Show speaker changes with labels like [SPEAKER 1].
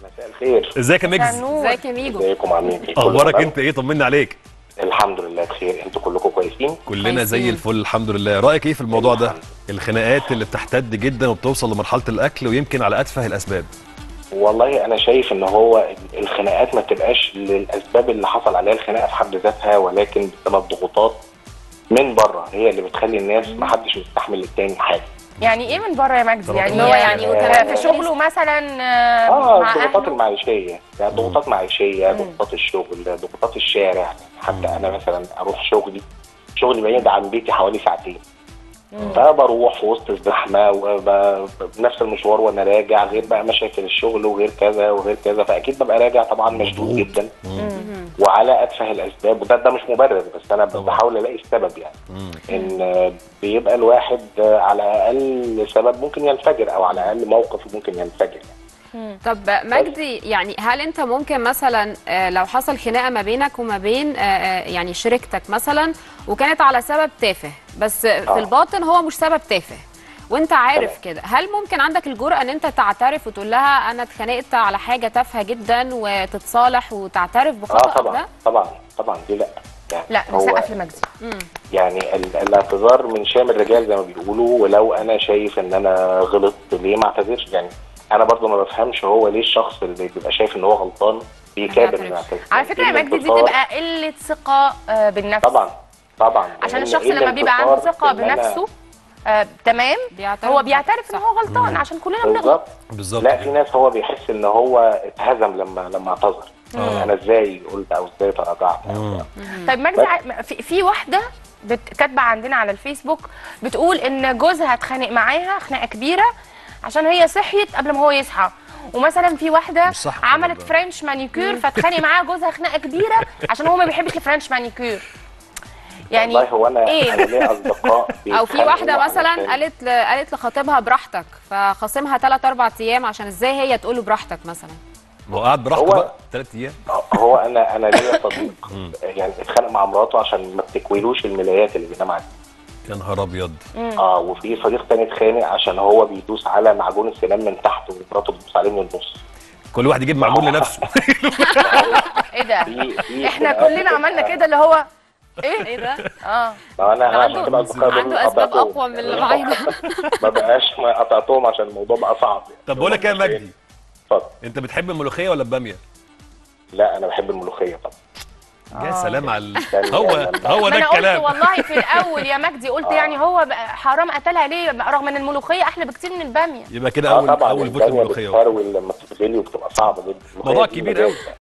[SPEAKER 1] مساء الخير
[SPEAKER 2] ازيك يا ميجز
[SPEAKER 3] نور
[SPEAKER 4] ازيك يا ميجو
[SPEAKER 1] ازيكم عاملين ايه كله
[SPEAKER 2] اخبارك
[SPEAKER 1] تمام؟
[SPEAKER 2] انت ايه طمنا عليك
[SPEAKER 1] الحمد لله بخير انتوا كلكم كويسين
[SPEAKER 2] كلنا زي
[SPEAKER 4] كويسين.
[SPEAKER 2] الفل الحمد لله رايك ايه في الموضوع ده
[SPEAKER 1] الحمد
[SPEAKER 2] الخناقات اللي بتحتد جدا وبتوصل لمرحله الاكل ويمكن على اتفه الاسباب
[SPEAKER 1] والله انا شايف ان هو الخناقات ما تبقاش للاسباب اللي حصل عليها الخناقه في حد ذاتها ولكن بسبب ضغوطات من بره هي اللي بتخلي الناس ما حدش مستحمل للتاني حاجه
[SPEAKER 3] يعني ايه من بره يا مجدي
[SPEAKER 2] طبعا.
[SPEAKER 3] يعني
[SPEAKER 4] اللي هو يعني
[SPEAKER 1] وكمان-
[SPEAKER 3] في شغله مثلا آه،
[SPEAKER 1] اه
[SPEAKER 3] مع
[SPEAKER 1] الضغوطات
[SPEAKER 3] أهله؟
[SPEAKER 1] المعيشيه يعني ضغوطات معيشيه ضغوطات الشغل ضغوطات الشارع حتى انا مثلا اروح شغلي شغلي بعيد عن بيتي حوالي ساعتين فبروح في وسط الزحمه وبنفس المشوار وانا راجع غير بقى مشاكل الشغل وغير كذا وغير كذا فاكيد ببقى راجع طبعا مشدود
[SPEAKER 2] مضغوط.
[SPEAKER 1] جدا وعلى اتفه الاسباب وده ده مش مبرر بس انا بحاول الاقي السبب يعني ان بيبقى الواحد على اقل سبب ممكن ينفجر او على اقل موقف ممكن ينفجر
[SPEAKER 4] طب مجدي يعني هل انت ممكن مثلا آه، لو حصل خناقه ما بينك وما بين آه، آه، يعني شريكتك مثلا وكانت على سبب تافه بس في
[SPEAKER 1] آه.
[SPEAKER 4] الباطن هو مش سبب تافه وانت عارف كده هل ممكن عندك الجرأة ان انت تعترف وتقول لها انا اتخانقت على حاجه تافهه جدا وتتصالح وتعترف
[SPEAKER 1] اه
[SPEAKER 4] بخطأ
[SPEAKER 1] طبعا
[SPEAKER 4] ده
[SPEAKER 1] طبعا طبعا دي لا يعني
[SPEAKER 3] لا
[SPEAKER 1] هو
[SPEAKER 3] نسقف لمجدي
[SPEAKER 1] يعني ال- الاعتذار من شام الرجال زي ما بيقولوا ولو انا شايف ان انا غلطت ليه ما اعتذرش يعني انا برضو ما بفهمش هو ليه الشخص اللي بيبقى شايف ان هو غلطان بيكابر انه
[SPEAKER 4] يعترف.
[SPEAKER 1] يعتذر
[SPEAKER 3] على فكره يا
[SPEAKER 1] إيه
[SPEAKER 3] مجدي دي
[SPEAKER 1] الانتصار؟
[SPEAKER 3] تبقى قله ثقه آه، بالنفس
[SPEAKER 1] طبعا طبعا
[SPEAKER 3] عشان
[SPEAKER 1] لأن
[SPEAKER 3] الشخص
[SPEAKER 1] إيه
[SPEAKER 3] لما بيبقى عنده
[SPEAKER 1] الانتصار
[SPEAKER 3] ثقه
[SPEAKER 1] في إن أنا-
[SPEAKER 3] بنفسه آه تمام
[SPEAKER 4] بيعترف
[SPEAKER 3] هو بيعترف ان
[SPEAKER 4] صح.
[SPEAKER 3] هو غلطان عشان كلنا بنغلط
[SPEAKER 1] بالظبط
[SPEAKER 2] بالظبط
[SPEAKER 1] لا في ناس هو بيحس ان هو اتهزم لما لما اعتذر
[SPEAKER 2] آه.
[SPEAKER 1] انا ازاي قلت او ازاي تراجعت
[SPEAKER 2] مم.
[SPEAKER 3] طيب مجدي ع- في, في واحده بت- كاتبه عندنا على الفيسبوك بتقول ان جوزها اتخانق معاها خناقه كبيره عشان هي صحيت قبل ما هو يصحى ومثلا في واحده
[SPEAKER 2] مش صح الكلام
[SPEAKER 3] عملت
[SPEAKER 2] ده.
[SPEAKER 3] فرنش مانيكير فاتخانق معاها جوزها خناقه كبيره عشان هو ما بيحبش الفرنش مانيكير يعني
[SPEAKER 1] والله هو انا
[SPEAKER 3] إيه؟
[SPEAKER 1] انا ليا اصدقاء
[SPEAKER 4] او في
[SPEAKER 1] بيتخانقوا
[SPEAKER 4] واحده مثلا
[SPEAKER 1] علشان-
[SPEAKER 4] قالت ل... قالت لخطيبها براحتك فخاصمها 3 4 ايام عشان ازاي هي تقول له براحتك مثلا
[SPEAKER 2] ما هو قاعد براحته
[SPEAKER 1] هو-
[SPEAKER 2] بقى ثلاث ايام
[SPEAKER 1] هو انا انا ليا صديق يعني اتخانق مع مراته عشان ما بتكويلوش الملايات اللي بينام عليها
[SPEAKER 2] يا نهار ابيض
[SPEAKER 1] اه وفي صديق تاني اتخانق عشان هو بيدوس على معجون السنان من تحت ومراته بتدوس عليه من النص
[SPEAKER 2] كل واحد يجيب معجون لنفسه
[SPEAKER 3] ايه ده
[SPEAKER 1] في في
[SPEAKER 3] احنا
[SPEAKER 1] خناقات
[SPEAKER 3] كلنا عملنا
[SPEAKER 1] بتبقى-
[SPEAKER 3] كده اللي هو ايه
[SPEAKER 4] ايه ده
[SPEAKER 3] اه
[SPEAKER 1] ما انا
[SPEAKER 4] عنده-
[SPEAKER 1] هعمل كده أصدقاء دول
[SPEAKER 4] عنده اسباب
[SPEAKER 1] قطعتهم.
[SPEAKER 4] اقوى من اللي معانا
[SPEAKER 1] ما بقاش ما قطعتهم عشان الموضوع بقى صعب يعني.
[SPEAKER 2] طب بقول لك ايه يا مجدي
[SPEAKER 1] اتفضل
[SPEAKER 2] انت بتحب الملوخيه ولا الباميه
[SPEAKER 1] لا انا بحب الملوخيه طبعا
[SPEAKER 2] يا سلام على ال-
[SPEAKER 1] استنى
[SPEAKER 2] هو
[SPEAKER 1] لما-
[SPEAKER 2] هو
[SPEAKER 3] ما
[SPEAKER 2] ده
[SPEAKER 3] انا قلت
[SPEAKER 2] الكلام
[SPEAKER 3] والله في الاول يا مجدي قلت
[SPEAKER 1] آه.
[SPEAKER 3] يعني هو بقى حرام قتلها ليه رغم ان الملوخيه احلى بكتير من الباميه
[SPEAKER 2] يبقى كده
[SPEAKER 1] اه
[SPEAKER 2] اول
[SPEAKER 1] طبعا
[SPEAKER 2] اول فوت
[SPEAKER 1] الباميه
[SPEAKER 2] الملوخيه أهو.
[SPEAKER 1] بتفرول لما بتتغلي وبتبقى صعبه جدا
[SPEAKER 2] موضوع
[SPEAKER 1] الملوخية دي
[SPEAKER 2] كبير قوي
[SPEAKER 1] مزاج.